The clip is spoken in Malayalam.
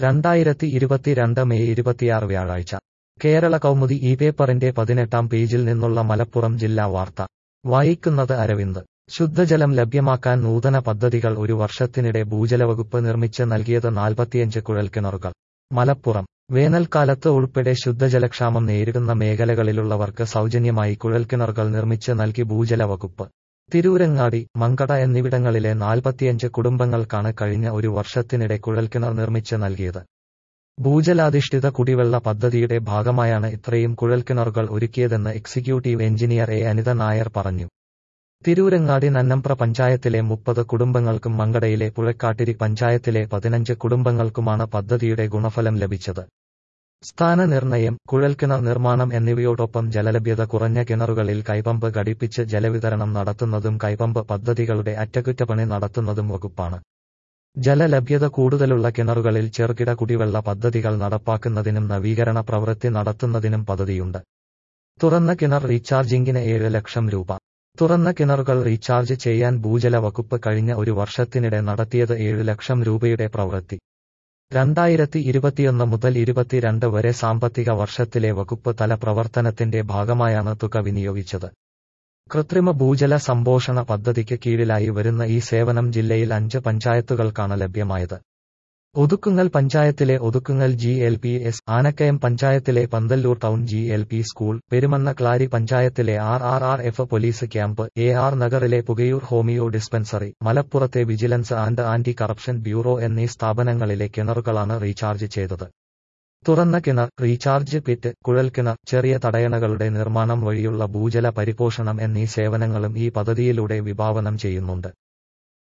രണ്ടായിരത്തി ഇരുപത്തിരണ്ട് മെയ് ഇരുപത്തിയാറ് വ്യാഴാഴ്ച കേരള കൗമുദി ഈ പേപ്പറിന്റെ പതിനെട്ടാം പേജിൽ നിന്നുള്ള മലപ്പുറം ജില്ലാ വാർത്ത വായിക്കുന്നത് അരവിന്ദ് ശുദ്ധജലം ലഭ്യമാക്കാൻ നൂതന പദ്ധതികൾ ഒരു വർഷത്തിനിടെ ഭൂജലവകുപ്പ് നിർമ്മിച്ച് നൽകിയത് നാൽപ്പത്തിയഞ്ച് കുഴൽക്കിണറുകൾ മലപ്പുറം വേനൽക്കാലത്ത് ഉൾപ്പെടെ ശുദ്ധജലക്ഷാമം നേരിടുന്ന മേഖലകളിലുള്ളവർക്ക് സൗജന്യമായി കുഴൽക്കിണറുകൾ നിർമ്മിച്ച് നൽകി ഭൂജല വകുപ്പ് തിരൂരങ്ങാടി മങ്കട എന്നിവിടങ്ങളിലെ നാൽപ്പത്തിയഞ്ച് കുടുംബങ്ങൾക്കാണ് കഴിഞ്ഞ ഒരു വർഷത്തിനിടെ കുഴൽക്കിണർ നിർമ്മിച്ച് നൽകിയത് ഭൂജലാധിഷ്ഠിത കുടിവെള്ള പദ്ധതിയുടെ ഭാഗമായാണ് ഇത്രയും കുഴൽക്കിണറുകൾ ഒരുക്കിയതെന്ന് executive engineer A Anitha Nair പറഞ്ഞു തിരൂരങ്ങാടി നന്നമ്പ്ര പഞ്ചായത്തിലെ മുപ്പത് കുടുംബങ്ങൾക്കും മങ്കടയിലെ പുഴക്കാട്ടിരി പഞ്ചായത്തിലെ പതിനഞ്ച് കുടുംബങ്ങൾക്കുമാണ് പദ്ധതിയുടെ ഗുണഫലം ലഭിച്ചത് സ്ഥാനനിർണയം കുഴൽക്കിണർ നിർമ്മാണം എന്നിവയോടൊപ്പം ജലലഭ്യത കുറഞ്ഞ കിണറുകളിൽ കൈപമ്പ് ഘടിപ്പിച്ച് ജലവിതരണം നടത്തുന്നതും കൈപമ്പ് പദ്ധതികളുടെ അറ്റകുറ്റപ്പണി നടത്തുന്നതും വകുപ്പാണ് ജലലഭ്യത കൂടുതലുള്ള കിണറുകളിൽ ചെറുകിട കുടിവെള്ള പദ്ധതികൾ നടപ്പാക്കുന്നതിനും നവീകരണ പ്രവൃത്തി നടത്തുന്നതിനും പദ്ധതിയുണ്ട് തുറന്ന കിണർ റീചാർജിംഗിന് ഏഴ് ലക്ഷം രൂപ തുറന്ന കിണറുകൾ റീചാർജ് ചെയ്യാൻ ഭൂജല വകുപ്പ് കഴിഞ്ഞ ഒരു വർഷത്തിനിടെ നടത്തിയത് ഏഴ് ലക്ഷം രൂപയുടെ പ്രവൃത്തി രണ്ടായിരത്തി ഇരുപത്തിയൊന്ന് മുതൽ ഇരുപത്തിരണ്ട് വരെ സാമ്പത്തിക വർഷത്തിലെ വകുപ്പ് തല പ്രവർത്തനത്തിന്റെ ഭാഗമായാണ് തുക വിനിയോഗിച്ചത് കൃത്രിമ ഭൂജല സംപോഷണ പദ്ധതിക്ക് കീഴിലായി വരുന്ന ഈ സേവനം ജില്ലയിൽ അഞ്ച് പഞ്ചായത്തുകൾക്കാണ് ലഭ്യമായത് ഒതുക്കുങ്ങൽ പഞ്ചായത്തിലെ Othukkungal G L P S Anakkayam പഞ്ചായത്തിലെ Pandalur town G L P school Perumannaklari പഞ്ചായത്തിലെ R R R F police camp A R നഗറിലെ പുകയൂർ ഹോമിയോ ഡിസ്പെൻസറി മലപ്പുറത്തെ vigilance and anti corruption bureau എന്നീ സ്ഥാപനങ്ങളിലെ കിണറുകളാണ് റീചാർജ് ചെയ്തത് തുറന്ന കിണർ റീചാർജ് പിറ്റ് കുഴൽക്കിണർ ചെറിയ തടയണകളുടെ നിർമ്മാണം വഴിയുള്ള ഭൂജല പരിപോഷണം എന്നീ സേവനങ്ങളും ഈ പദ്ധതിയിലൂടെ വിഭാവനം ചെയ്യുന്നുണ്ട്